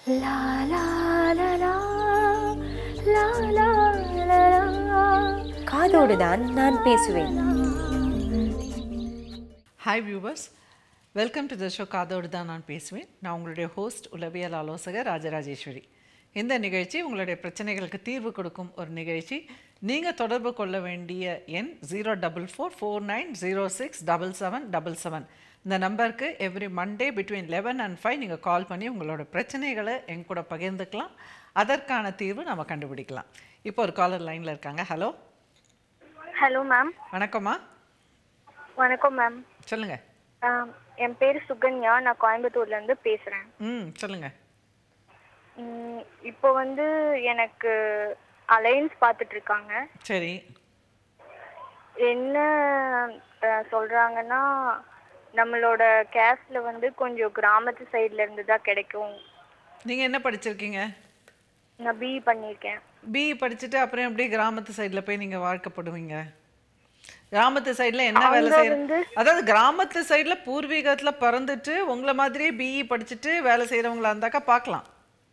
La la la la la la la la காதோடு தான் நான் பேசுவேன் hi viewers welcome to the show காதோடு தான் நான் பேசுவேன் நான் உங்களுடைய ஹோஸ்ட் உளவியல் ஆலோசகர் ராஜராஜேஸ்வரி இந்த நிகழ்ச்சி உங்களுடைய பிரச்சனைகளுக்கு தீர்வு கொடுக்கும் ஒரு நிகழ்ச்சி நீங்கள் தொடர்பு கொள்ள வேண்டிய எண் zero double four four nine zero six double seven double seven இந்த நம்பருக்கு every Monday between eleven and five நீங்கள் கால் பண்ணி உங்களோட பிரச்சனைகளை எங்க கூட பகிர்ந்துக்கலாம் அதற்கான தீர்வு நம்ம கண்டுபிடிக்கலாம் இப்போ ஒரு காலர் லைனில் இருக்காங்க ஹலோ ஹலோ மேம் வணக்கம்மா வணக்கம் மேம் சொல்லுங்கள் ஆம், என் பேர் சுகன்யா நான் கோயம்புத்தூர்ல இருந்து பேசுறேன் ம் சொல்லுங்கள் ம், இப்போ வந்து எனக்கு அலைன்ஸ் பார்த்துட்டு இருக்காங்க சரி என்ன அஹ், சொல்றாங்கன்னா நம்மளோட கேஸ்ட்ல வந்து கொஞ்சம் கிராமத்து சைடுல இருந்து தான் கிடைக்கும் நீங்கள் என்ன படிச்சிருக்கீங்க நான் பிஇ பண்ணியிருக்கேன் பிஇ படிச்சுட்டு அப்புறம் எப்படி கிராமத்து சைடில் போய் நீங்கள் வாழ்க்கப்படுவீங்க கிராமத்து சைடில் என்ன வேலை செய்யற அதாவது கிராமத்து சைடில் பூர்வீகத்தில் பிறந்துட்டு உங்களை மாதிரியே பிஇ படிச்சுட்டு வேலை செய்கிறவங்களா இருந்தாக்கா பார்க்கலாம்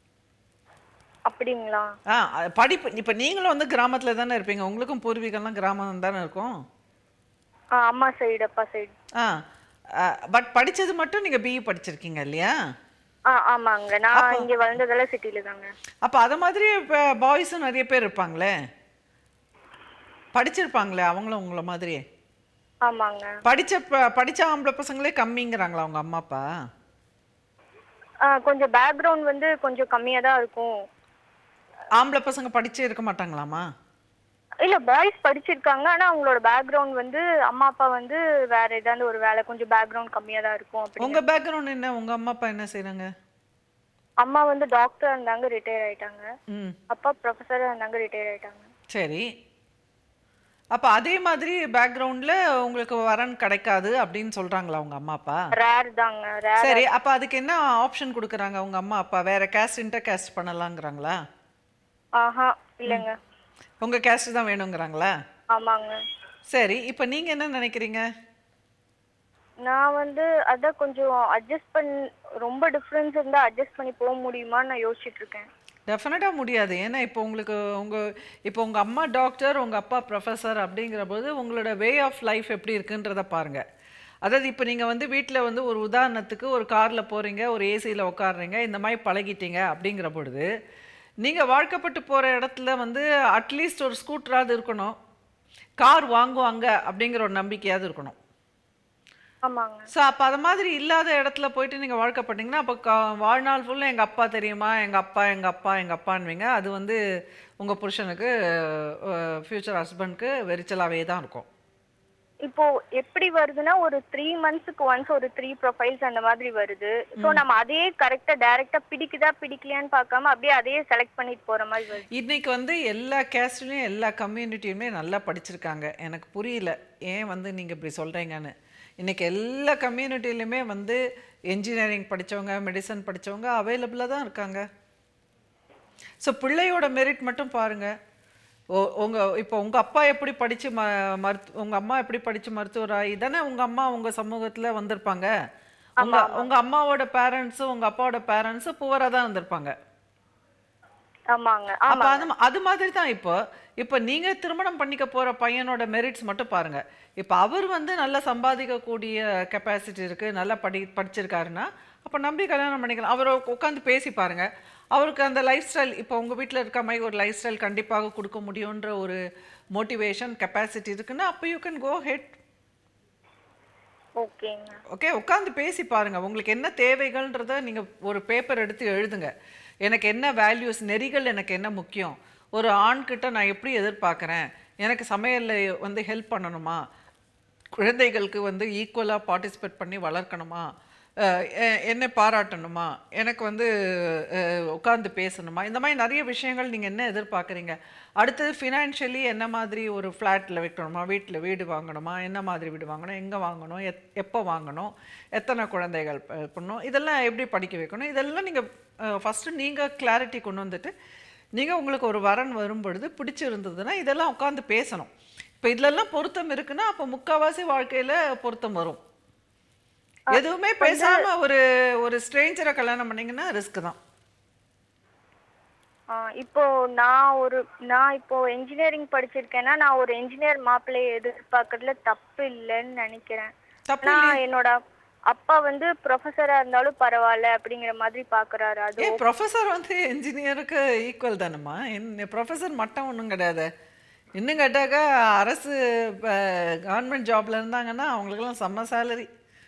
அப்படிங்களா ஆ அது படிப்பு இப்போ நீங்களும் வந்து கிராமத்தில் தானே இருப்பீங்க உங்களுக்கும் பூர்வீகம்லாம் கிராமம் தானே இருக்கும் ஆ, அம்மா சைடு அப்பா சைடு ஆ பட் படிச்சது மட்டும் நீங்கள் பிஇ படிச்சிருக்கீங்க இல்லையா ஆ ஆமாங்க நான் இங்க வளர்ந்ததெல்லாம் சிட்டில தாங்க அப்போ அதை மாதிரி இப்போ பாய்ஸும் நிறைய பேர் இருப்பாங்களே படிச்சிருப்பாங்களே அவங்களும் உங்களை மாதிரியே ஆமாங்க படிச்ச ப- படிச்ச ஆம்பளை பசங்களே கம்மிங்கிறாங்களா அவங்க அம்மா அப்பா ஆ, கொஞ்சம் பேக்ரவுண்ட் வந்து கொஞ்சம் கம்மியா தான் இருக்கும் ஆம்பளை பசங்க படிச்சே இருக்க மாட்டாங்களாமா இல்ல பாய்ஸ் படிச்சிருக்காங்க ஆனா அவங்களோட பேக்ரவுண்ட் வந்து அம்மா அப்பா வந்து வேற ஏதாவது ஒரு வேலை கொஞ்சம் பேக்ரவுண்ட் கம்மியா தான் இருக்கும் அப்படி உங்க பேக்ரவுண்ட் என்ன உங்க அம்மா அப்பா என்ன செய்றாங்க அம்மா வந்து டாக்டரா இருந்தாங்க ரிட்டையர் ஆயிட்டாங்க ம் அப்பா ப்ரொஃபஸரா இருந்தாங்க ரிட்டையர் ஆயிட்டாங்க சரி அப்ப அதே மாதிரி பேக்ரவுண்ட்ல உங்களுக்கு வரன் கிடைக்காது அப்படின்னு சொல்றாங்களா உங்க அம்மா அப்பா ரேர் தாங்க ரேர் சரி அப்ப அதுக்கு என்ன ஆப்ஷன் கொடுக்குறாங்க உங்க அம்மா அப்பா வேற கேஸ்ட் இன்டர் கேஸ்ட் பண்ணலாங்கிறாங்களா ஆஹா இல்லைங்க உங்க கேஸ்ட் தான் வேணுங்கிறாங்களா ஆமாங்க சரி இப்போ நீங்க என்ன நினைக்கிறீங்க நான் வந்து அதான் கொஞ்சம் அட்ஜஸ்ட் பண்ணி ரொம்ப டிஃப்ரென்ஸ் இருந்தா அட்ஜஸ்ட் பண்ணி போக முடியுமான்னு நான் யோசிச்சுட்டு இருக்கேன் டெஃபினட்டாக முடியாது ஏன்னா இப்போ உங்களுக்கு உங்கள் இப்போ உங்கள் அம்மா டாக்டர் உங்கள் அப்பா ப்ரொஃபஸர் அப்படிங்கிற போது உங்களோட வே ஆஃப் லைஃப் எப்படி இருக்குன்றத பாருங்கள் அதாவது இப்போ நீங்கள் வந்து வீட்டில் வந்து ஒரு உதாரணத்துக்கு ஒரு காரில் போகிறீங்க ஒரு ஏசியில் உட்காடுறீங்க இந்த மாதிரி பழகிட்டீங்க அப்படிங்கிற பொழுது நீங்கள் வாழ்க்கப்பட்டு போகிற இடத்துல வந்து அட்லீஸ்ட் ஒரு ஸ்கூட்டராவது இருக்கணும் கார் வாங்குவாங்க அப்படிங்கிற ஒரு நம்பிக்கையாவது இருக்கணும் ஆமாங்க ஸோ அப்போ அது மாதிரி இல்லாத இடத்துல போயிட்டு நீங்கள் வாழ்க்கப்பட்டீங்கன்னா அப்போ கா வாழ்நாள் ஃபுல்லாக எங்கள் அப்பா தெரியுமா எங்கள் அப்பா எங்கள் அப்பா எங்கள் அப்பான்வீங்க அது வந்து உங்கள் புருஷனுக்கு ஃப்யூச்சர் ஹஸ்பண்ட்க்கு வெறிச்சலாகவே தான் இருக்கும் இப்போ எப்படி வருதுன்னா ஒரு த்ரீ மந்த்ஸ்க்கு ஒன்ஸ் ஒரு த்ரீ ப்ரொஃபைல்ஸ் அந்த மாதிரி வருது ஸோ நம்ம அதே கரெக்டா டைரக்டா பிடிக்குதா பிடிக்கலையான்னு பார்க்காம அப்படியே அதையே செலக்ட் பண்ணிட்டு போற மாதிரி வருது இன்னைக்கு வந்து எல்லா கேஸ்ட்லேயும் எல்லா கம்யூனிட்டியுமே நல்லா படிச்சிருக்காங்க எனக்கு புரியல ஏன் வந்து நீங்கள் இப்படி சொல்கிறீங்கன்னு இன்னைக்கு எல்லா கம்யூனிட்டிலையுமே வந்து என்ஜினியரிங் படிச்சவங்க மெடிசன் படிச்சவங்க அவைலபிளாக தான் இருக்காங்க ஸோ பிள்ளையோட மெரிட் மட்டும் பாருங்கள் ஓ உங்கள் இப்போ உங்கள் அப்பா எப்படி படித்து ம மருத்து உங்கள் அம்மா எப்படி படித்து மருத்துவராகி தானே உங்கள் அம்மா உங்கள் சமூகத்தில் வந்திருப்பாங்க உங்கள் உங்கள் அம்மாவோட பேரண்ட்ஸும் உங்கள் அப்பாவோட பேரண்ட்ஸும் புவராக தான் வந்திருப்பாங்க ஆமாங்க அப்ப ஆமா அது ம- அது மாதிரி தான் இப்போ இப்போ நீங்க திருமணம் பண்ணிக்க போற பையனோட மெரிட்ஸ் மட்டும் பாருங்க இப்போ அவர் வந்து நல்லா சம்பாதிக்கக்கூடிய கெப்பாசிட்டி இருக்கு நல்லா படி படிச்சிருக்காருன்னா அப்போ நம்பி கல்யாணம் பண்ணிக்கலாம் அவரை உட்காந்து பேசி பாருங்க அவருக்கு அந்த லைஃப் ஸ்டைல் இப்போ உங்க வீட்டில் இருக்க மாதிரி ஒரு லைஃப் ஸ்டைல் கண்டிப்பாக கொடுக்க முடியுன்ற ஒரு மோட்டிவேஷன் கெப்பாசிட்டி இருக்குன்னா அப்போ யூ கேன் கோ ஹெட் ஓகேங்க ஓகே உட்காந்து பேசி பாருங்க உங்களுக்கு என்ன தேவைகள்ன்றத நீங்க ஒரு பேப்பர் எடுத்து எழுதுங்க எனக்கு என்ன வேல்யூஸ் நெறிகள் எனக்கு என்ன முக்கியம் ஒரு ஆண்கிட்ட நான் எப்படி எதிர்பார்க்குறேன் எனக்கு சமையல்ல வந்து ஹெல்ப் பண்ணணுமா குழந்தைகளுக்கு வந்து ஈக்குவலாக பார்ட்டிசிபேட் பண்ணி வளர்க்கணுமா அஹ் எ- என்னை பாராட்டணுமா எனக்கு வந்து உட்காந்து பேசணுமா இந்த மாதிரி நிறைய விஷயங்கள் நீங்கள் என்ன எதிர்பார்க்குறீங்க அடுத்தது ஃபினான்ஷியலி என்ன மாதிரி ஒரு ஃப்ளாட்டில் வைக்கணுமா வீட்டில் வீடு வாங்கணுமா என்ன மாதிரி வீடு வாங்கணும் எங்கே வாங்கணும் எத் எப்போ வாங்கணும் எத்தனை குழந்தைகள் ப- பண்ணணும் இதெல்லாம் எப்படி படிக்க வைக்கணும் இதெல்லாம் நீங்கள் ஃபஸ்ட்டு நீங்கள் கிளாரிட்டி கொண்டு வந்துட்டு நீங்கள் உங்களுக்கு ஒரு வரன் வரும் பொழுது பிடிச்சிருந்ததுன்னா இதெல்லாம் உட்காந்து பேசணும் இப்போ இதுலெல்லாம் பொருத்தம் இருக்குன்னா அப்போ முக்கால்வாசி வாழ்க்கையில் பொருத்தம் வரும் எதுவுமே பேசாம ஒரு ஒரு ஸ்ட்ரேஞ்சரை கல்யாணம் பண்ணீங்கன்னா ரிஸ்க் தான் ஆ, இப்போ நான் ஒரு நான் இப்போ இன்ஜினியரிங் படிச்சிருக்கேன்னா நான் ஒரு இன்ஜினியர் மாப்பிள்ளையை எதிர்பார்க்கறதுல தப்பு இல்லைன்னு நினைக்கிறேன் தப்பு நான் என்னோட அப்பா வந்து ப்ரொஃபஸரா இருந்தாலும் பரவாயில்ல அப்படிங்கிற மாதிரி பாக்குறாரு அது ஏன் ப்ரொஃபஸர் வந்து என்ஜினியருக்கு ஈக்குவல் தானம்மா என்ன ப்ரொஃபஸர் மட்டம் ஒன்றும் கிடையாது இன்னும் கேட்டாக்கா அரசு கவர்மெண்ட் ஜாப்ல இருந்தாங்கன்னா அவங்களுக்கெல்லாம் செம்ம சேலரி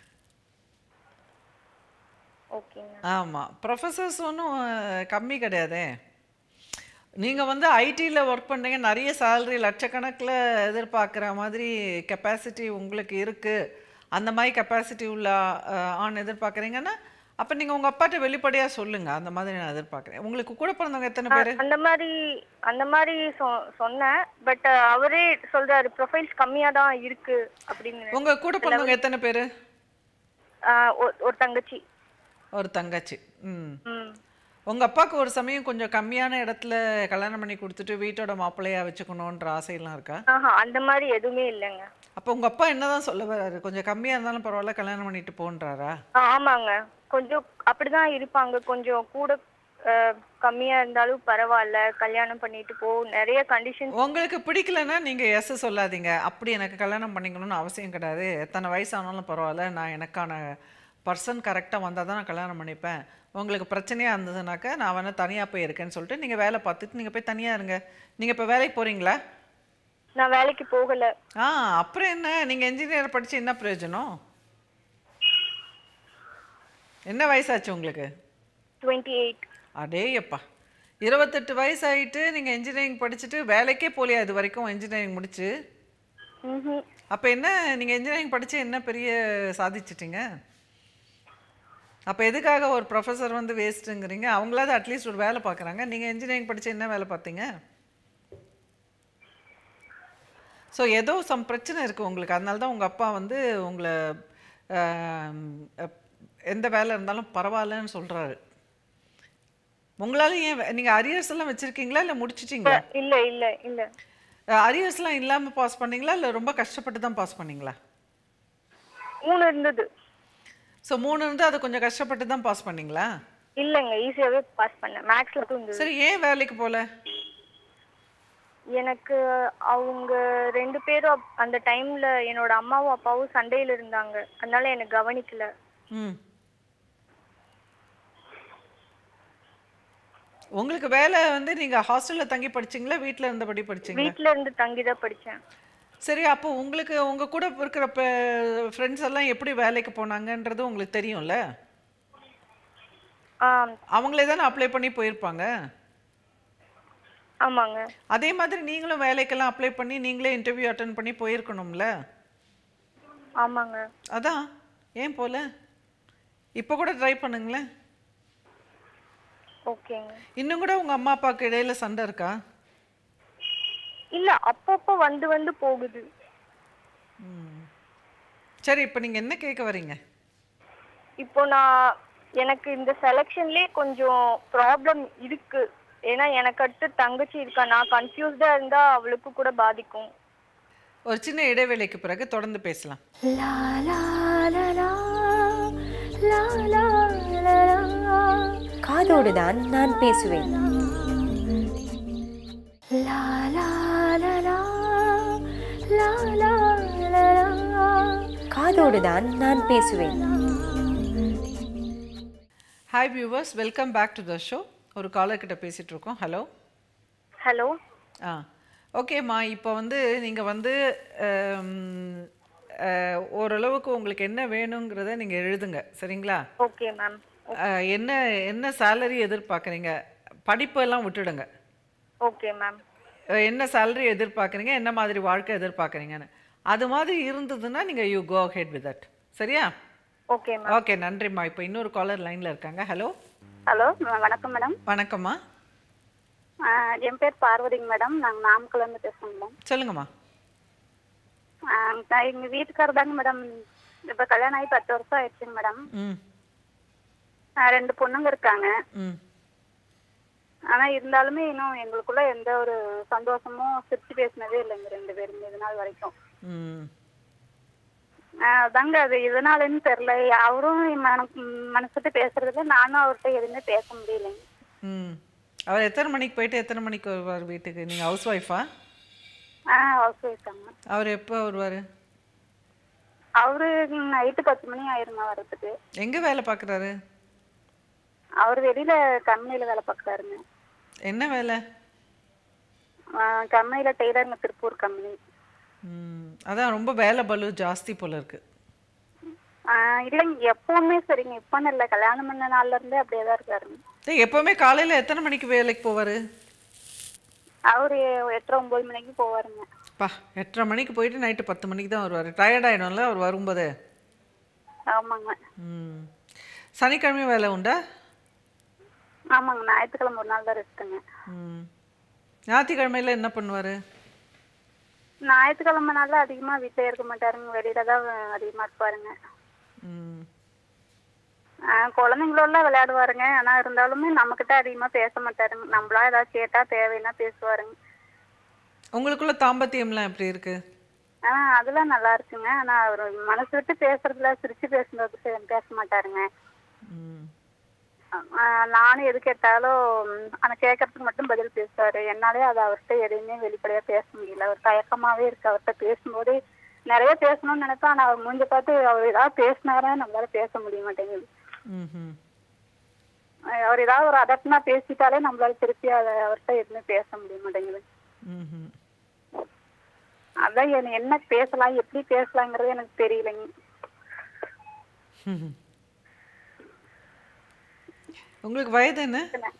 ஓகேங்க ஆமாம் ப்ரொஃபஸர்ஸ் ஒன்றும் கம்மி கிடையாதே நீங்கள் வந்து ஐடியில் ஒர்க் பண்ணீங்க நிறைய சேலரி லட்சக்கணக்கில் எதிர்பார்க்குற மாதிரி கெப்பாசிட்டி உங்களுக்கு இருக்குது அந்த மாதிரி கெப்பாசிட்டி உள்ள அஹ், ஆண் எதிர்பார்க்குறீங்கன்னா அப்போ நீங்கள் உங்கள் அப்பாட்ட வெளிப்படையாக சொல்லுங்கள் அந்த மாதிரி நான் எதிர்பார்க்குறேன் உங்களுக்கு கூட பிறந்தவங்க எத்தனை பேர் அந்த மாதிரி அந்த மாதிரி சொ- சொன்னேன் பட் அவரே சொல்றாரு ப்ரொஃபைல்ஸ் கம்மியா தான் இருக்கு அப்படின்னு உங்கள் கூட பிறந்தவங்க எத்தனை பேர் ஆ, ஒரு- ஒரு தங்கச்சி ஒரு தங்கச்சி ம் ம் உங்கள் அப்பாவுக்கு ஒரு சமயம் கொஞ்சம் கம்மியான இடத்துல கல்யாணம் பண்ணி கொடுத்துட்டு வீட்டோட மாப்பிள்ளையாக வச்சுக்கணுன்ற ஆசையெல்லாம் இருக்கா ஆஹா அந்த மாதிரி எதுவுமே இல்லைங்க அப்போ உங்கள் அப்பா என்னதான் சொல்ல வர்றாரு கொஞ்சம் கம்மியாக இருந்தாலும் பரவாயில்ல கல்யாணம் பண்ணிட்டு போன்றாரா ஆ, ஆமாங்க கொஞ்சம் அப்படிதான் இருப்பாங்க கொஞ்சம் கூட அஹ், கம்மியா இருந்தாலும் பரவாயில்ல கல்யாணம் பண்ணிட்டு போ நிறைய கண்டிஷன் உங்களுக்கு பிடிக்கலன்னா நீங்கள் எஸ் சொல்லாதீங்க அப்படி எனக்கு கல்யாணம் பண்ணிக்கணும்னு அவசியம் கிடையாது எத்தனை வயசானாலும் பரவாயில்ல நான் எனக்கான பர்சன் கரெக்டாக வந்தால் தான் நான் கல்யாணம் பண்ணிப்பேன் உங்களுக்கு பிரச்சனையாக இருந்ததுனாக்கா நான் வேணால் தனியாக போய் இருக்கேன்னு சொல்லிட்டு நீங்கள் வேலை பார்த்துட்டு நீங்கள் போய் தனியாக இருங்க நீங்கள் இப்போ வேலைக்கு போகிறீங்களா நான் வேலைக்கு போகல ஆ அப்புறம் என்ன நீங்கள் இன்ஜினியர் படித்து என்ன பிரயோஜனம் என்ன வயசாச்சு உங்களுக்கு டுவெண்ட்டி எயிட் அடேயப்பா இருபத்தெட்டு வயசாயிட்டு நீங்கள் இன்ஜினியரிங் படிச்சுட்டு வேலைக்கே போலியா இது வரைக்கும் இன்ஜினியரிங் முடிச்சு ம் அப்போ என்ன நீங்கள் இன்ஜினியரிங் படித்து என்ன பெரிய சாதிச்சிட்டீங்க அப்போ எதுக்காக ஒரு ப்ரொஃபஸர் வந்து வேஸ்ட்டுங்கிறீங்க அவங்களாவது அட்லீஸ்ட் ஒரு வேலை பார்க்குறாங்க நீங்கள் இன்ஜினியரிங் படித்து என்ன வேலை பார்த்தீங்க ஸோ ஏதோ சம் பிரச்சனை இருக்குது உங்களுக்கு அதனால தான் உங்கள் அப்பா வந்து உங்களை ஆம், அப்- எந்த வேலை இருந்தாலும் பரவாயில்லன்னு சொல்கிறாரு உங்களால ஏன் நீங்கள் அரியர்ஸ் எல்லாம் வச்சுருக்கீங்களா இல்லை முடிச்சிட்டிங்களா இல்ல இல்ல இல்ல அரியர்ஸ்லாம் இல்லாமல் பாஸ் பண்ணீங்களா இல்லை ரொம்ப கஷ்டப்பட்டு தான் பாஸ் பண்ணீங்களா மூணு இருந்தது ஸோ மூணு இருந்து அது கொஞ்சம் கஷ்டப்பட்டு தான் பாஸ் பண்ணீங்களா இல்லைங்க ஈஸியாவே பாஸ் பண்ணேன் மேக்ஸ்ல மட்டும் இருந்தது சரி ஏன் வேலைக்கு போகல எனக்கு அவங்க ரெண்டு பேரும் அப்- அந்த டைம்ல என்னோட அம்மாவும் அப்பாவும் சண்டையில இருந்தாங்க அதனால எனக்கு கவனிக்கல ம் உங்களுக்கு வேலை வந்து நீங்கள் ஹாஸ்டலில் தங்கி படிச்சீங்களா வீட்டில் இருந்தபடி படிச்சீங்களா வீட்ல இருந்து தங்கி தான் படிச்சேன் சரி அப்போ உங்களுக்கு உங்கள் கூட இருக்கிற ஃப்ரெண்ட்ஸ் எல்லாம் எப்படி வேலைக்கு போனாங்கன்றது உங்களுக்கு தெரியும்ல ஆ அவங்களே தானே அப்ளை பண்ணி போயிருப்பாங்க ஆமாங்க அதே மாதிரி நீங்களும் வேலைக்கெல்லாம் அப்ளை பண்ணி நீங்களே இன்டர்வியூ அட்டன் பண்ணி போயிருக்கணும்ல ஆமாங்க அதான் ஏன் போல இப்போ கூட ட்ரை பண்ணுங்களேன் ஓகேங்க இன்னும் கூட உங்கள் அம்மா அப்பாவுக்கு இடையில சண்டை இருக்கா இல்ல அப்பப்போ வந்து வந்து போகுது சரி இப்போ நீங்கள் என்ன கேட்க வரீங்க இப்போ நான் எனக்கு இந்த செலெக்ஷன்லயே கொஞ்சம் ப்ராப்ளம் இருக்கு ஏன்னா எனக்கு அடுத்து தங்கச்சி இருக்கா நான் கன்ஃபியூஸ்டா இருந்தா அவளுக்கு கூட பாதிக்கும் ஒரு சின்ன இடைவேளைக்கு பிறகு தொடர்ந்து பேசலாம் La la la la la la la la காதோடு தான் நான் பேசுவேன் La la la la la la la la காதோடு தான் நான் பேசுவேன் hi viewers welcome back to the show ஒரு காலர் கிட்ட பேசிட்டு இருக்கோம் ஹலோ ஹலோ ஆ ஓகேம்மா இப்போ வந்து நீங்கள் வந்து ஹம், அஹ், ஓரளவுக்கு உங்களுக்கு என்ன வேணுங்கிறத நீங்கள் எழுதுங்க சரிங்களா ஓகே மேம் அஹ், என்ன என்ன சேலரி எதிர்பார்க்குறீங்க படிப்பெல்லாம் விட்டுடுங்க ஓகே மேம் அஹ், என்ன சேலரி எதிர்பார்க்குறீங்க என்ன மாதிரி வாழ்க்கை எதிர்பார்க்குறீங்கன்னு அது மாதிரி இருந்ததுன்னா நீங்கள் you go ahead with that சரியா ஓகே மேம் ஓகே நன்றிம்மா இப்போ இன்னொரு காலர் லைனில் இருக்காங்க ஹலோ ஹலோ வணக்கம் மேடம் வணக்கம்மா ஆஹ் என் பேர் பார்வதிங்க மேடம் நாங்கள் நாமக்கல்லேருந்து பேசுகிறோம் மேடம் சொல்லுங்கம்மா ஆஹ் நான் எங்கள் வீட்டுக்காரர் தாங்க மேடம் இப்போ கல்யாணம் ஆகி பத்து வருஷம் ஆயிடுச்சுங்க மேடம் ம் ஆஹ் ரெண்டு பொண்ணுங்க இருக்காங்க ம் ஆனால் இருந்தாலுமே இன்னும் எங்களுக்குள்ள எந்த ஒரு சந்தோஷமும் சிரிச்சு பேசினதே இல்லைங்க ரெண்டு பேரும் இது நாள் வரைக்கும் ம் ஆஹ் அதாங்க அது எதனாலன்னு தெரில அவரும் என் மன மனசுட்டு பேசுறதில்ல நானும் அவர்கிட்ட எதுவுமே பேச முடியலைங்க ம் அவர் எத்தனை மணிக்கு போயிட்டு எத்தனை மணிக்கு வருவார் வீட்டுக்கு நீங்கள் ஹவுஸ் ஒய்ஃபா ஆ ஹவுஸ் ஒய்ஃபாங்க அவர் எப்போ வருவார் அவரு நைட்டு பத்து மணி ஆயிருங்க வர்றதுக்கு எங்கே வேலை பார்க்குறாரு அவர் வெளியில கம்பெனில வேலை பார்க்குறாருங்க என்ன வேலை கம்பெனில டெய்லருங்க திருப்பூர் கம்பெனி ம், அதான் ரொம்ப வேலை பலு ஜாஸ்தி போல இருக்கு இல்லைங்க எப்பவுமே சரிங்க இப்போன்னு இல்லை கல்யாணம் பண்ண நாள்ல இருந்தே அப்படியே தான் இருக்காருங்க டேய், எப்பவுமே காலையில் எத்தனை மணிக்கு வேலைக்கு போவார் அவரு எட்டரை ஒன்பது மணிக்கு போவாருங்க பா எட்டரை மணிக்கு போயிட்டு நைட்டு பத்து மணிக்கு தான் வருவார் டயர்ட் ஆகிடும்ல அவர் வரும்போது ஆமாங்க ம் சனிக்கிழமை வேலை உண்டா ஆமாங்க ஞாயிற்றுக்கிழமை ஒரு நாள் தான் ரெஸ்ட்டுங்க ம் ஞாயிற்றுக்கிழமையில் என்ன பண்ணுவார் ஞாயிற்றுக்கிழமை நாள்ல அதிகமா வீட்டிலே இருக்க மாட்டாருங்க வெளியில தான் அதிகமா இருப்பாருங்க ம் ஆ, குழந்தைங்களோட விளையாடுவாருங்க ஆனா இருந்தாலுமே நம்மக்கிட்ட அதிகமா பேச மாட்டாருங்க நம்மளா ஏதாவது கேட்டா தேவைன்னா பேசுவாருங்க உங்களுக்குள்ள தாம்பத்தியம்லாம் எப்படி இருக்கு ஆ அதெல்லாம் நல்லா இருக்குங்க ஆனா அவர் மனசு விட்டு பேசுறதுல சிரிச்சு பேசுறது பே- பேச மாட்டாருங்க ம் ஆ, நானும் எது கேட்டாலும் ம், ஆனா கேட்கறதுக்கு மட்டும் பதில் பேசுவாரு என்னாலே அது அவர்கிட்ட எதையுமே வெளிப்படையா பேச முடியல ஒரு தயக்கமாவே இருக்கு அவர்கிட்ட பேசும்போது நிறைய பேசணும்னு நினைப்பேன் ஆனா அவர் மூஞ்ச பார்த்து அவர் ஏதாவது பேசினாரா நம்மளால பேச முடிய மாட்டேங்குது ம் அஹ் அவர் ஏதாவது ஒரு அதட்டினா பேசிட்டாலே நம்மளால திருப்பி அதை அவர்கிட்ட எதுவுமே பேச முடிய மாட்டேங்குது ம் அதான் என்ன- என்ன பேசலாம் எப்படி பேசலாங்கிறது எனக்கு தெரியலைங்க உங்களுக்கு வயது என்ன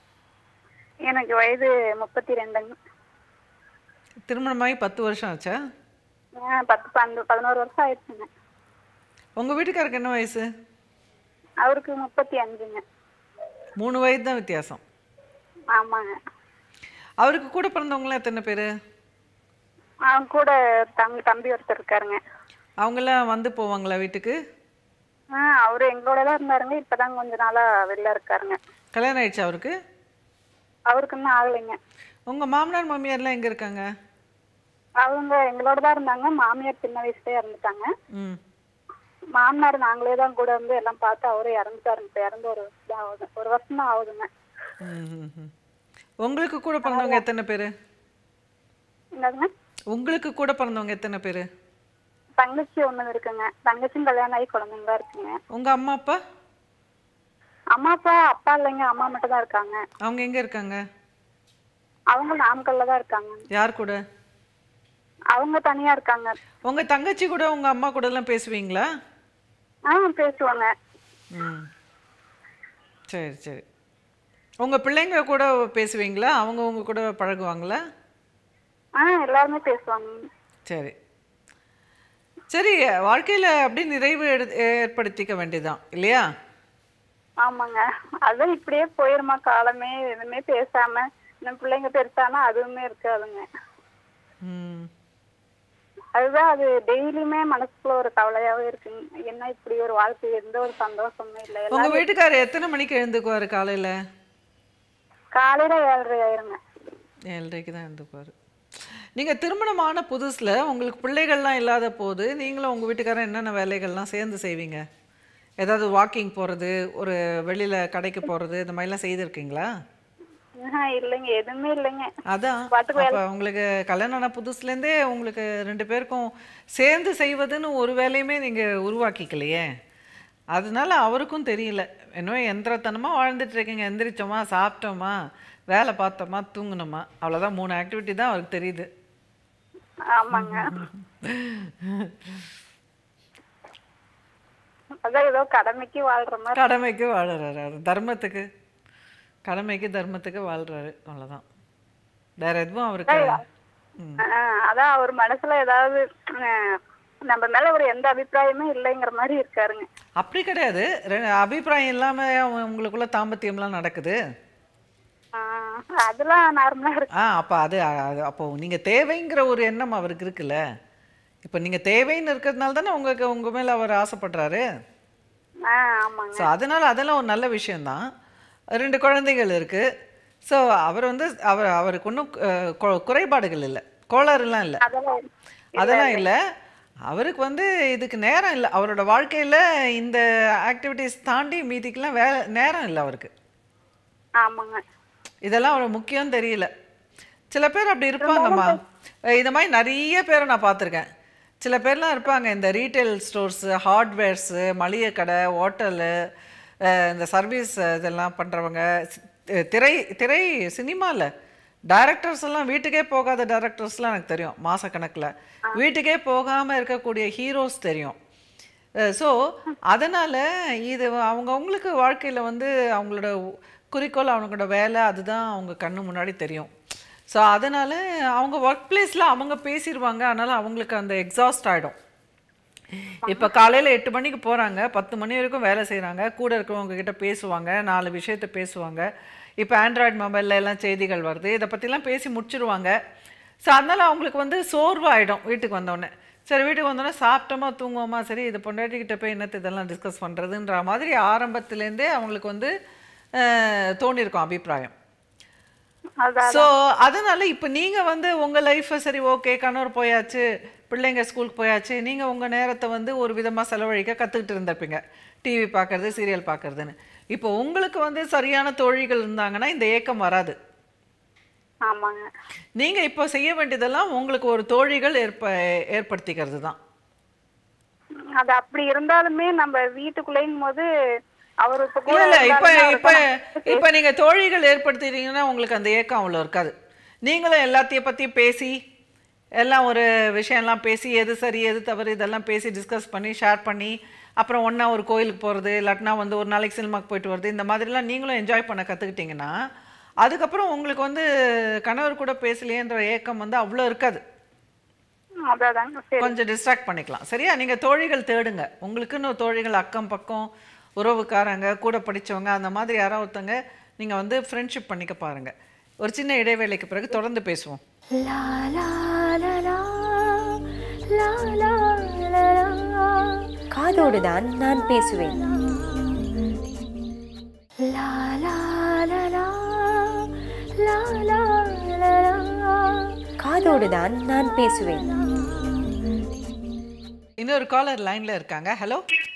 எனக்கு வயது முப்பத்தி ரெண்டுங்க திருமணமாகி பத்து வருஷம் ஆச்சா ஆஹ் பத்து பன்னெண்டு பதினோரு வருஷம் ஆயிடுச்சுங்க உங்கள் வீட்டுக்காருக்கு என்ன வயசு அவருக்கு முப்பத்தி அஞ்சுங்க மூணு வயது தான் வித்தியாசம் ஆமாங்க அவருக்கு கூட பிறந்தவங்களாம் எத்தனை பேர் அவன் கூட தங்க தம்பி ஒருத்தர் இருக்காருங்க அவங்கெல்லாம் வந்து போவாங்களா வீட்டுக்கு ஆஹ் அவரு எங்களோட தான் இருந்தாருங்க இப்பதான் கொஞ்ச நாளா வெளில இருக்காருங்க கல்யாணம் ஆயிடுச்சா அவருக்கு அவருக்கு இன்னும் ஆகலைங்க உங்கள் மாமனார் மாமியார்லாம் எங்கே இருக்காங்க அவங்க எங்களோட தான் இருந்தாங்க மாமியார் சின்ன வயசுலயே இறந்துட்டாங்க ம் மாமனார் நாங்களே தான் கூட இருந்து எல்லாம் பார்த்து அவரே இறந்துட்டாருங்க இப்ப இறந்து ஒரு வருஷம் தான் ஆகுது ஒரு வருஷம் தான் ஆகுதுங்க ம், ம், ம். உங்களுக்கு கூட பிறந்தவங்க எத்தனை பேர் என்னதுங்க உங்களுக்கு கூட பிறந்தவங்க எத்தனை பேர் தங்கச்சி ஒண்ணு இருக்குங்க தங்கச்சியும் கல்யாணம் ஆகி குழந்தைங்களா இருக்குங்க உங்கள் அம்மா அப்பா அம்மா அப்பா அப்பா இல்லைங்க அம்மா மட்டும் தான் இருக்காங்க அவங்க எங்கே இருக்காங்க அவங்க நாமக்கல்ல தான் இருக்காங்க யார் கூட அவங்க தனியா இருக்காங்க உங்கள் தங்கச்சி கூட உங்கள் அம்மா கூடலாம் பேசுவீங்களா ஆ பேசுவாங்க ம் சரி சரி உங்கள் பிள்ளைங்க கூட பேசுவீங்களா அவங்க உங்க கூட பழகுவாங்களா ஆ எல்லாருமே பேசுவாங்க சரி சரி வாழ்க்கையில் அப்படி நிறைவு எடு ஏற்படுத்திக்க வேண்டியதுதான் இல்லையா ஆமாங்க அதான் இப்படியே போயிருமா காலமே எதுவுமே பேசாம இந்த பிள்ளைங்க பெருசானா அதுவுமே இருக்காதுங்க ம் அதுதான் அது டெய்லியுமே மனசுக்குள்ள ஒரு கவலையாவே இருக்குங்க என்ன இப்படி ஒரு வாழ்க்கை எந்த ஒரு சந்தோஷமுமே இல்லை உங்கள் எல்லாம் வீட்டுக்காரர் எத்தனை மணிக்கு எழுந்துக்குவார் காலையில் காலையில ஏழரை ஆயிருங்க ஏழரைக்கு தான் எழுந்துக்குவார் நீங்கள் திருமணமான புதுசில் உங்களுக்கு பிள்ளைகள்லாம் இல்லாத போது நீங்களும் உங்கள் வீட்டுக்காரர் என்னென்ன வேலைகள்லாம் சேர்ந்து செய்வீங்க ஏதாவது வாக்கிங் போகிறது ஒரு வெளியில் கடைக்கு போகிறது இந்த மாதிரிலாம் செய்திருக்கீங்களா ஆஹா, இல்லைங்க எதுவுமே இல்லைங்க அதான் பாட்டுக்கு அப்போ உங்களுக்கு கல்யாணம் ஆன புதுசுலேருந்தே உங்களுக்கு ரெண்டு பேருக்கும் சேர்ந்து செய்வதுன்னு ஒரு வேலையுமே நீங்கள் உருவாக்கிக்கலையே அதனால அவருக்கும் தெரியல என்னவோ எந்திரத்தனமாக வாழ்ந்துட்டு இருக்கீங்க எந்திரிச்சோமா சாப்பிட்டோமா வேலை பார்த்தோமா தூங்குனோமா அவ்வளோதான் மூணு ஆக்டிவிட்டி தான் அவருக்கு தெரியுது ஆமாங்க அதான் ஏதோ கடமைக்கு வாழ்ற மாதிரி கடமைக்கு வாழுறாரு அவர் தர்மத்துக்கு கடமைக்கு தர்மத்துக்கு வாழ்றாரு அவ்வளோதான் வேற எதுவும் அவருக்கு ம் ஆ, அதான் அவர் மனசுல ஏதாவது ஆ, நம்ம மேல ஒரு எந்த அபிப்பிராயமே இல்லைங்கிற மாதிரி இருக்காருங்க அப்படி கிடையாது ரெ- அபிப்பிராயம் இல்லாமல் உங்களுக்குள்ள தாம்பத்தியம்லாம் நடக்குது ஆ, அதெல்லாம் நார்மலா இருக்கு ஆ அப்போ அது அது- அப்போ நீங்கள் தேவைங்கிற ஒரு எண்ணம் அவருக்கு இருக்குல்ல இப்போ நீங்கள் தேவைன்னு இருக்கிறதுனால தானே உங்களுக்கு உங்கள் மேலே அவர் ஆசைப்படுறாரு ஆ ஆமாங்க ஸோ அதனால் அதெல்லாம் ஒரு நல்ல விஷயந்தான் ரெண்டு குழந்தைகள் இருக்குது ஸோ அவர் வந்து அவர் அவருக்கு ஒன்றும் குறைபாடுகள் இல்லை கோளாறுலாம் இல்லை அதெல்லாம் அதெல்லாம் இல்லை அவருக்கு வந்து இதுக்கு நேரம் இல்லை அவரோட வாழ்க்கையில் இந்த ஆக்டிவிட்டீஸ் தாண்டி மீதிக்கெல்லாம் வே நேரம் இல்லை அவருக்கு ஆமாங்க இதெல்லாம் ஒரு முக்கியம் தெரியல சில பேர் அப்படி இருப்பாங்கம்மா அஹ் இந்த மாதிரி நிறைய பேரை நான் பார்த்துருக்கேன் சில பேர்லாம் இருப்பாங்க இந்த ரீட்டைல் ஸ்டோர்ஸு ஹார்ட்வேர்ஸு மளிகை கடை ஹோட்டலு இந்த சர்வீஸ் இதெல்லாம் பண்ணுறவங்க திரை திரை சினிமாவில் டைரக்டர்ஸ் எல்லாம் வீட்டுக்கே போகாத டைரக்டர்ஸ்லாம் எனக்கு தெரியும் மாசக்கணக்கில் வீட்டுக்கே போகாமல் இருக்கக்கூடிய ஹீரோஸ் தெரியும் ஸோ அதனால் இது அவங்கவுங்களுக்கு வாழ்க்கையில் வந்து அவங்களோட குறிக்கோள் அவங்களோட வேலை அதுதான் அவங்க கண்ணு முன்னாடி தெரியும் ஸோ அதனால் அவங்க ஒர்க் பிளேஸில் அவங்க பேசிடுவாங்க அதனால் அவங்களுக்கு அந்த எக்ஸாஸ்ட் ஆகிடும் இப்போ காலையில் எட்டு மணிக்கு போகிறாங்க பத்து மணி வரைக்கும் வேலை செய்கிறாங்க கூட இருக்கிறவங்க கிட்ட பேசுவாங்க நாலு விஷயத்த பேசுவாங்க இப்போ ஆண்ட்ராய்டு மொபைலில் எல்லாம் செய்திகள் வருது இதை பற்றிலாம் பேசி முடிச்சிருவாங்க ஸோ அதனால் அவங்களுக்கு வந்து சோர்வாயிடும் வீட்டுக்கு வந்தோடனே சரி வீட்டுக்கு வந்தோடனே சாப்பிட்டோமா தூங்குவோமா சரி இது பொண்டாட்டிக்கிட்ட போய் என்னத்தை இதெல்லாம் டிஸ்கஸ் பண்ணுறதுன்ற மாதிரி ஆரம்பத்துலேருந்தே அவங்களுக்கு வந்து அஹ், தோணியிருக்கும் அபிப்பிராயம் அதான் ஸோ அதனால இப்போ நீங்கள் வந்து உங்கள் லைஃப்பை சரி ஓகே கணவர் போயாச்சு பிள்ளைங்க ஸ்கூலுக்கு போயாச்சு நீங்கள் உங்கள் நேரத்தை வந்து ஒரு விதமாக செலவழிக்க கற்றுக்கிட்டு இருந்திருப்பீங்க டிவி பார்க்கறது சீரியல் பார்க்கறதுன்னு இப்போ உங்களுக்கு வந்து சரியான தோழிகள் இருந்தாங்கன்னா இந்த ஏக்கம் வராது ஆமாங்க நீங்கள் இப்போ செய்ய வேண்டியதெல்லாம் உங்களுக்கு ஒரு தோழிகள் ஏற்ப ஏற்படுத்திக்கிறது தான் அது அப்படி இருந்தாலுமே நம்ம வீட்டுக்குள்ளேயும் போது அவர் இப்ப கூட இல்ல இல்ல இப்ப இருந்தாலுமே இப்ப அவருக்கு இப்ப நீங்க தோழிகள் ஏற்படுத்திட்டீங்கன்னா உங்களுக்கு அந்த ஏக்கம் அவ்வளோ இருக்காது நீங்களும் எல்லாத்தையும் பத்தி பேசி எல்லாம் ஒரு விஷயம்லாம் பேசி எது சரி எது தவறு இதெல்லாம் பேசி டிஸ்கஸ் பண்ணி ஷேர் பண்ணி அப்புறம் ஒண்ணா ஒரு கோயிலுக்கு போகிறது இல்லாட்டினா வந்து ஒரு நாளைக்கு சினிமாக்கு போயிட்டு வருது இந்த மாதிரிலாம் நீங்களும் என்ஜாய் பண்ண கற்றுக்கிட்டிங்கன்னா அதுக்கப்புறம் உங்களுக்கு வந்து கணவர் கூட பேசலையேன்ற ஏக்கம் வந்து அவ்வளோ இருக்காது அதாதாங்க சரி கொஞ்சம் டிஸ்ட்ராக்ட் பண்ணிக்கலாம் சரியா நீங்க தோழிகள் தேடுங்க உங்களுக்குன்னு தோழிகள் அக்கம் பக்கம் உறவுக்காரங்க கூட படிச்சவங்க அந்த மாதிரி யாராவது ஒருத்தங்க நீங்க வந்து ஃப்ரெண்ட்ஷிப் பண்ணிக்க பாருங்க ஒரு சின்ன இடைவேளைக்கு பிறகு தொடர்ந்து பேசுவோம் La la la la la la la la காதோடு தான் நான் பேசுவேன் La la la la la la la la காதோடு தான் நான் பேசுவேன் இன்னொரு காலர் லைன்ல இருக்காங்க ஹலோ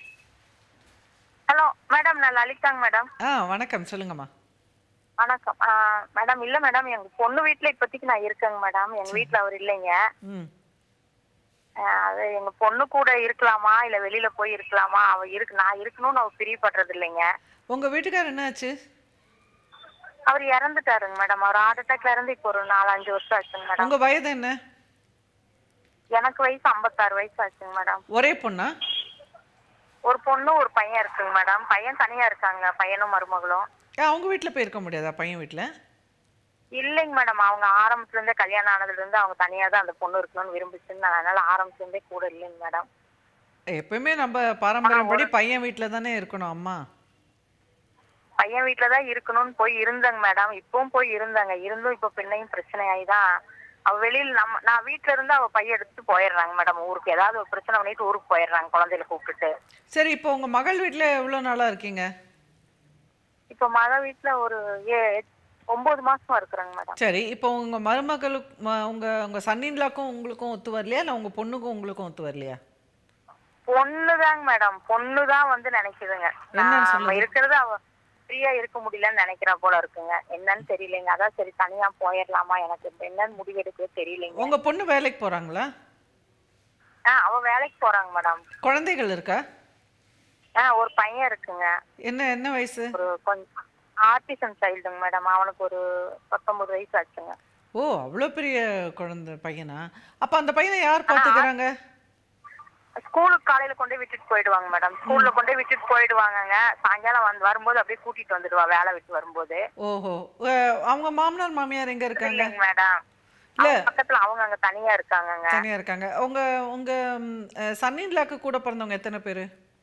ஹலோ மேடம் நான் லலிதாங்க மேடம் ஆ வணக்கம் சொல்லுங்கம்மா வணக்கம் மேடம் இல்ல மேடம் எங்க பொண்ணு வீட்ல இப்போதைக்கு நான் இருக்கேங்க மேடம் எங்க வீட்ல அவர் இல்லைங்க ம் ஆஹ் அது எங்க பொண்ணு கூட இருக்கலாமா இல்ல வெளியில போய் இருக்கலாமா அவ இருக்கு நான் இருக்கணும்னு அவ பிரியப்படுறது இல்லைங்க உங்க வீட்டுக்காரர் என்னாச்சு அவர் இறந்துட்டாருங்க மேடம் அவர் ஹார்ட் அட்டாக்ல இருந்து இப்போ ஒரு நாலு அஞ்சு வருஷம் ஆச்சுங்க மேடம் உங்க வயது என்ன எனக்கு வயசு ஐம்பத்தாறு வயசு ஆச்சுங்க மேடம் ஒரே பொண்ணா ஒரு பொண்ணு ஒரு பையன் இருக்குங்க மேடம் பையன் தனியா இருக்காங்க பையனும் மருமகளும் ஏன் அவங்க வீட்டில் போய் இருக்க முடியாதா பையன் வீட்டில் இல்லைங்க மேடம் அவங்க ஆரம்பத்துல இருந்தே கல்யாணம் ஆனதுல இருந்து அவங்க தனியா தான் அந்த பொண்ணு இருக்கணும்னு விரும்பிச்சுன்னு அதனால ஆரம்பத்துல இருந்தே கூட இல்லைங்க மேடம் எப்பவுமே நம்ம பாரம்பரியப்படி பையன் வீட்டில் தானே இருக்கணும் அம்மா பையன் வீட்ல தான் இருக்கணும்னு போய் இருந்தேங்க மேடம் இப்பவும் போய் இருந்தாங்க இருந்தும் இப்ப பின்னையும் பிரச்சனை ஆயிதான் அவ வெளியில நம்ம நான் வீட்ல இருந்து அவ பையன் எடுத்துட்டு போயிடுறாங்க மேடம் ஊருக்கு ஏதாவது ஒரு பிரச்சனை பண்ணிட்டு ஊருக்கு போயிடுறாங்க குழந்தைகளை கூப்பிட்டுட்டு சரி இப்போ உங்க மகள் வீட்டில் எவ்வளோ நாளா இருக்கீங்க இப்ப மக வீட்ல ஒரு ஏ ஒன்பது மாசமா இருக்கிறாங்க மேடம் சரி இப்போ உங்க மருமகளுக்கு ம- உங்க உங்க சன்னின்லாக்கும் உங்களுக்கும் ஒத்து வரலையா இல்லை உங்க பொண்ணுக்கும் உங்களுக்கும் ஒத்து வரலையா பொண்ணுதாங்க மேடம் பொண்ணுதான் வந்து நினைக்குதுங்க என்னன்னு நம்ம சொல்லுங்க. இருக்கிறது அவ ஃப்ரீயா இருக்க முடியலன்னு நினைக்கிறா போல இருக்குங்க என்னன்னு தெரியலைங்க அதான் சரி தனியா போயிடலாமா எனக்கு இப்ப என்னன்னு முடிவெடுக்கவே தெரியலைங்க உங்க பொண்ணு வேலைக்கு போறாங்களா ஆ அவ வேலைக்கு போறாங்க மேடம் குழந்தைகள் இருக்கா ஆ ஒரு பையன் இருக்குங்க என்ன என்ன வயசு ஒரு கொஞ்சம் ஆர்டிசன் சைல்டுங்க மேடம் அவனுக்கு ஒரு பத்தொன்பது வயசு ஆச்சுங்க ஓ அவ்வளோ பெரிய குழந்தை பையனா அப்போ அந்த பையனை யார் பார்த்துக்கிறாங்க ஸ்கூலுக்கு காலையில கொண்டு போய் விட்டுட்டு போயிடுவாங்க மேடம் ஸ்கூல்ல கொண்டு போய் விட்டுட்டு போயிடுவாங்கங்க சாயங்காலம் வந்து வரும்போது அப்படியே கூட்டிட்டு வந்துடுவா வேலை விட்டு வரும்போது ஓஹோ அஹ், அவங்க மாமனார் மாமியார் எங்க இருக்காங்க இல்லைங்க மேடம் இல்ல. அவங்க பக்கத்துல அவங்க அங்க தனியா இருக்காங்கங்க தனியா இருக்காங்க உங்க உங்க சன்னின்லாக்கு கூட பிறந்தவங்க எத்தனை பேரு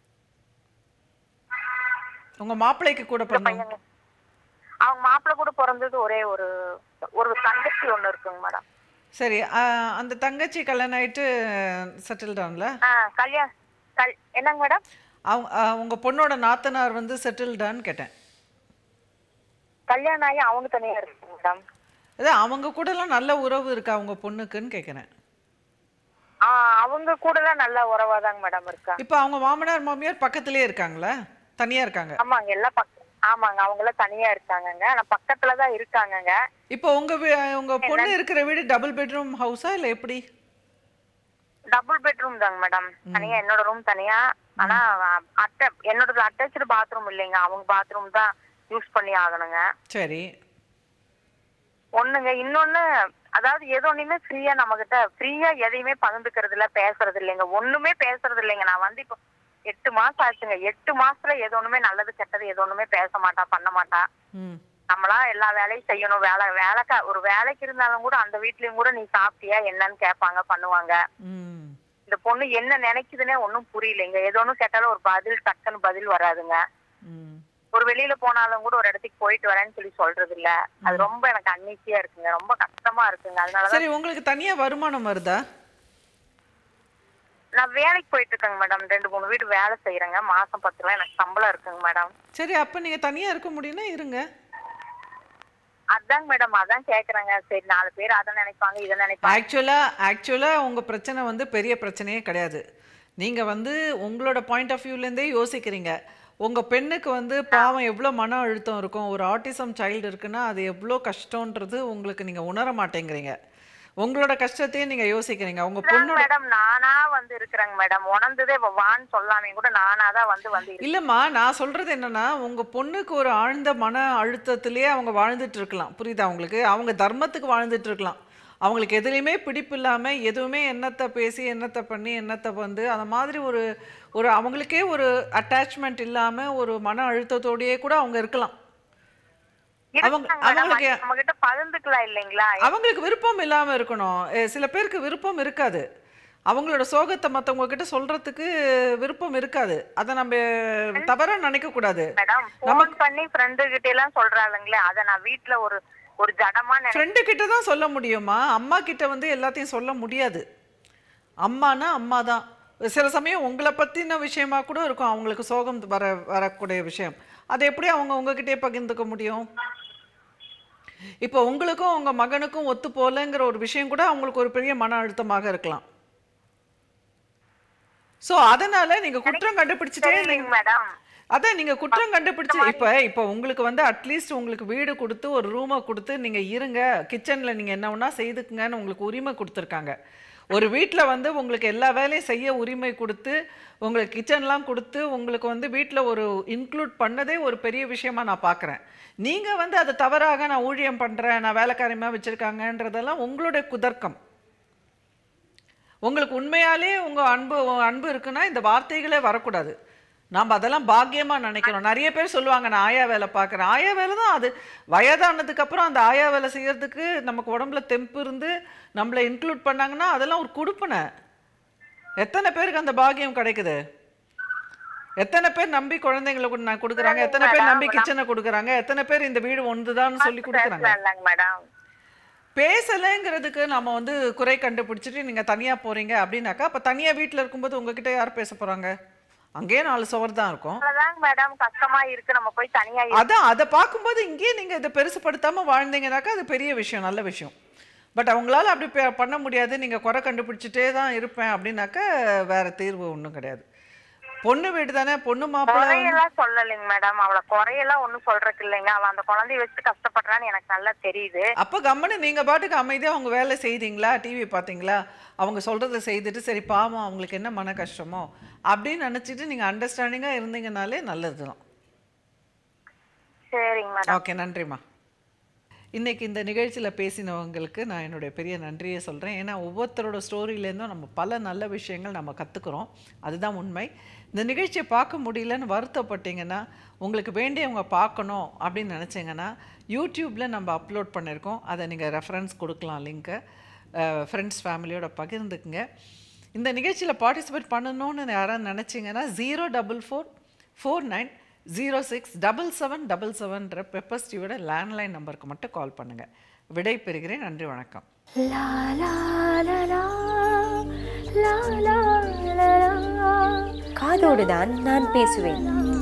உங்க மாப்பிள்ளைக்கு கூட பிறந்தவங்க பையன் அவங்க மாப்பிள்ளை கூட பிறந்தது ஒரே ஒரு ஒரு தங்கச்சி ஒண்ணு இருக்குங்க மேடம் சரி அஹ், அந்த தங்கச்சி கல்யாணம் ஆயிட்டு செட்டில் டவுன்ல ஆ கல்யாணம் கல் என்னங்க மேடம் அவங்க அஹ், உங்க பொண்ணோட நாத்தனார் வந்து செட்டில்டான்னு கேட்டேன் கல்யாணம் ஆகி அவங்க தனியா இருக்குங்க மேடம் அதான் அவங்க கூடலாம் நல்ல உறவு இருக்கா உங்க பொண்ணுக்குன்னு கேட்குறேன் ஆ அவங்க கூட தான் நல்ல உறவாதாங்க மேடம் இருக்கா இப்போ அவங்க மாமனார் மாமியார் பக்கத்துலயே இருக்காங்களா தனியா இருக்காங்க ஆமாங்க எல்லாம் பக்க ஆமாங்க அவங்களாம் தனியா இருக்காங்கங்க ஆனா பக்கத்துல தான் இருக்காங்கங்க இப்போ உங்க வீ- உங்க பொண்ணு இருக்கிற வீடு டபுள் பெட்ரூம் ஹவுஸா இல்ல எப்படி டபுள் பெட்ரூம் தாங்க மேடம் தனியா என்னோட ரூம் தனியா ஆனா அட்டை என்னோடது அட்டாச்சு பாத்ரூம் இல்லைங்க அவங்க பாத்ரூம் தான் யூஸ் பண்ணி ஆகணுங்க சரி ஒண்ணுங்க இன்னொன்னு அதாவது எது ஒண்ணுமே ஃப்ரீயா நம்ம கிட்ட ஃப்ரீயா எதையுமே பகிர்ந்துக்கிறது இல்ல பேசுறது இல்லைங்க ஒண்ணுமே பேசுறது இல்லைங்க நான் வந்து இப்போ எட்டு மாசம் ஆச்சுங்க எட்டு மாசத்துல எது ஒண்ணுமே நல்லது கெட்டது எது ஒண்ணுமே பேச மாட்டா பண்ண மாட்டா ம் நம்மளா எல்லா வேலையும் செய்யணும் வேலை வேலைக்கா ஒரு வேலைக்கு இருந்தாலும் கூட அந்த வீட்லயும் கூட நீ சாப்பிட்டியா என்னன்னு கேட்பாங்க பண்ணுவாங்க ம் இந்த பொண்ணு என்ன நினைக்குதுன்னே ஒண்ணும் புரியலைங்க ஏதோ ஒண்ணும் கேட்டாலும் ஒரு பதில் டக்குன்னு பதில் வராதுங்க ம் ஒரு வெளியில போனாலும் கூட ஒரு இடத்துக்கு போயிட்டு வரேன்னு சொல்லி சொல்றது இல்ல அது ரொம்ப எனக்கு அன்னிச்சியா இருக்குங்க ரொம்ப கஷ்டமா இருக்குங்க அதனாலதான் சரி உங்களுக்கு தனியா வருமானம் வருதா நான் வேலைக்கு போயிட்டு இருக்கேங்க மேடம் ரெண்டு மூணு வீடு வேலை செய்யறேங்க மாசம் பத்து ரூபாய் எனக்கு சம்பளம் இருக்குங்க மேடம் சரி அப்ப நீங்க தனியா இருக்க முடியும்னா இருங்க அதாங்க மேடம் அதான் கேக்குறேங்க சரி நாலு பேர் அதை நினைப்பாங்க இதை நினைப்பாங்க ஆக்சுவலா ஆக்சுவலா உங்க பிரச்சனை வந்து பெரிய பிரச்சனையே கிடையாது நீங்க வந்து உங்களோட பாயிண்ட் ஆஃப் வியூலேருந்தே யோசிக்கிறீங்க உங்க பெண்ணுக்கு வந்து பாவம் எவ்வளோ மன அழுத்தம் இருக்கும் ஒரு ஆட்டிசம் சைல்டு இருக்குன்னா அது எவ்வளோ கஷ்டன்றது உங்களுக்கு நீங்க உணர மாட்டேங்கிறீங்க உங்களோட கஷ்டத்தையே நீங்க யோசிக்கிறீங்க உங்க பொண்ணோட மேடம் நானா வந்து இருக்கிறேங்க மேடம் உணர்ந்ததே இவ வான்னு சொல்லாமே கூட நானா தான் வந்து வந்து இருக்கேன். இல்லைம்மா நான் சொல்றது என்னன்னா உங்க பொண்ணுக்கு ஒரு ஆழ்ந்த மன அழுத்தத்திலேயே அவங்க வாழ்ந்துட்டு இருக்கலாம் புரியுதா உங்களுக்கு அவங்க தர்மத்துக்கு வாழ்ந்துட்டு இருக்கலாம் அவங்களுக்கு எதுலேயுமே பிடிப்பு இல்லாமல் எதுவுமே என்னத்தை பேசி என்னத்தை பண்ணி என்னத்தை வந்து அந்த மாதிரி ஒரு ஒரு அவங்களுக்கே ஒரு அட்டாச்மெண்ட் இல்லாமல் ஒரு மன அழுத்தத்தோடயே கூட அவங்க இருக்கலாம் அவங்க- இருக்காங்க மேடம் அவங்களுக்கு- நம்ம கிட்ட பகிர்ந்துக்கலாம் இல்லைங்களா அவங்களுக்கு விருப்பம் இல்லாமல் இருக்கணும் எ, சில பேருக்கு விருப்பம் இருக்காது அவங்களோட சோகத்தை மற்றவங்க கிட்ட சொல்றதுக்கு விருப்பம் இருக்காது அதை நம்ம தவறா நினைக்க கூடாது மேடம் போன் பண்ணி ஃப்ரெண்டு கிட்ட எல்லாம் சொல்றாளுங்களே அத நான் வீட்ல ஒரு ஒரு ஜடமா நினை ஃப்ரெண்டு கிட்ட தான் சொல்ல முடியுமா அம்மா கிட்ட வந்து எல்லாத்தையும் சொல்ல முடியாது அம்மானா அம்மா தான் சில சமயம் உங்களை பற்றின விஷயமா கூட இருக்கும் அவங்களுக்கு சோகம் வர வரக்கூடிய விஷயம் அதை எப்படி அவங்க உங்ககிட்டயே பகிர்ந்துக்க முடியும் இப்போ உங்களுக்கும் உங்க மகனுக்கும் ஒத்து போலங்கிற ஒரு விஷயம் கூட அவங்களுக்கு ஒரு பெரிய மன அழுத்தமாக இருக்கலாம் ஸோ அதனால நீங்க குற்றம் கண்டுபிடிச்சிட்டே சரிங்க நீங்க மேடம் அதான் நீங்க குற்றம் கண்டுபிடிச்சு இப்ப இப்ப உங்களுக்கு வந்து அட்லீஸ்ட் உங்களுக்கு வீடு கொடுத்து ஒரு ரூமை கொடுத்து நீங்க இருங்க கிச்சன்ல நீங்க என்ன வேணா செய்துக்குங்கன்னு உங்களுக்கு உரிமை கொடுத்துருக்காங்க ஒரு வீட்ல வந்து உங்களுக்கு எல்லா வேலையும் செய்ய உரிமை கொடுத்து உங்களுக்கு கிச்சன்லாம் கொடுத்து உங்களுக்கு வந்து வீட்ல ஒரு இன்க்ளூட் பண்ணதே ஒரு பெரிய விஷயமா நான் பார்க்குறேன் நீங்க வந்து அதை தவறாக நான் ஊழியம் பண்றேன் நான் வேலைக்காரியமா வச்சிருக்காங்கன்றதெல்லாம் உங்களுடைய குதர்க்கம் உங்களுக்கு உண்மையாலே உங்க அன்பு அன்பு இருக்குன்னா இந்த வார்த்தைகளே வரக்கூடாது நாம் அதெல்லாம் பாக்கியமா நினைக்கிறோம் நிறைய பேர் சொல்லுவாங்க நான் ஆயா வேலை பார்க்குறேன் ஆயா வேலை தான் அது வயதானதுக்கு அப்புறம் அந்த ஆயா வேலை செய்யறதுக்கு நமக்கு உடம்புல தெம்பு இருந்து நம்மளை இன்க்ளூட் பண்ணாங்கன்னா அதெல்லாம் ஒரு கொடுப்பனை எத்தனை பேருக்கு அந்த பாக்கியம் கிடைக்குது எத்தனை பேர் நம்பி குழந்தைங்களை கொண்டு நான் கொடுக்குறாங்க எத்தனை பேர் நம்பி கிச்சனை கொடுக்குறாங்க எத்தனை பேர் இந்த வீடு ஒன்றுதான்னு சொல்லி கொடுக்குறாங்க பேசலாம் இல்லைங்க மேடம் பேசலைங்கிறதுக்கு நம்ம வந்து குறை கண்டுபிடிச்சிட்டு நீங்க தனியா போறீங்க அப்படின்னாக்கா அப்ப தனியா வீட்ல இருக்கும்போது உங்ககிட்ட யார் பேச போறாங்க அங்கேயே நாலு சுவர் தான் இருக்கும் அவ்வளவுதாங்க மேடம் கஷ்டமா இருக்கு நம்ம போய் தனியா இரு- அதான் அதை பார்க்கும்போது இங்கேயே நீங்க இதை பெருசுப்படுத்தாம வாழ்ந்தீங்கன்னாக்கா அது பெரிய விஷயம் நல்ல விஷயம் பட் அவங்களால அப்படி பே- பண்ண முடியாது நீங்க குறை கண்டுபிடிச்சிட்டே தான் இருப்பேன் அப்படின்னாக்கா வேற தீர்வு ஒன்றும் கிடையாது பொண்ணு வீடு தானே பொண்ணு மாப்பிள்ளை வந்து- குறையெல்லாம் சொல்லலைங்க மேடம் அவளை குறையெல்லாம் ஒண்ணும் சொல்றதுக்கு இல்லைங்க அவ அந்த குழந்தைய வச்சு கஷ்டப்படுறான்னு எனக்கு நல்லா தெரியுது அப்போ கம்முன்னு நீங்க பாட்டுக்கு அமைதியா அவங்க வேலை செய்தீங்களா டிவி பார்த்தீங்களா அவங்க சொல்றதை செய்துட்டு சரி பாவம் அவங்களுக்கு என்ன மன கஷ்டமோ அப்படின்னு நினைச்சிட்டு நீங்க அண்டர்ஸ்டாண்டிங்கா இருந்தீங்கனாலே நல்லது தான் சரிங்க மேடம் ஓகே நன்றிம்மா இன்னைக்கு இந்த நிகழ்ச்சியில் பேசினவங்களுக்கு நான் என்னுடைய பெரிய நன்றியை சொல்கிறேன் ஏன்னா ஒவ்வொருத்தரோட ஸ்டோரியிலேருந்தும் நம்ம பல நல்ல விஷயங்கள் நம்ம கற்றுக்குறோம் அதுதான் உண்மை இந்த நிகழ்ச்சியை பார்க்க முடியலன்னு வருத்தப்பட்டீங்கன்னா உங்களுக்கு வேண்டியவங்க பார்க்கணும் அப்படின்னு நினச்சிங்கன்னா யூடியூப்பில் நம்ம அப்லோட் பண்ணியிருக்கோம் அதை நீங்கள் ரெஃபரன்ஸ் கொடுக்கலாம் லிங்க்கை ஃப்ரெண்ட்ஸ் ஃபேமிலியோட பகிர்ந்துக்குங்க இந்த நிகழ்ச்சியில் பார்ட்டிசிபேட் பண்ணணும்னு யாராவது நினச்சிங்கன்னா zero double four four nine zero six double seven double செவன்ற பெப்பர் ஸ்டீவோட லேண்ட்லைன் நம்பருக்கு மட்டும் கால் பண்ணுங்கள் விடை பெறுகிறேன் நன்றி வணக்கம் La la la la la la la la காதோடு தான் நான் பேசுவேன்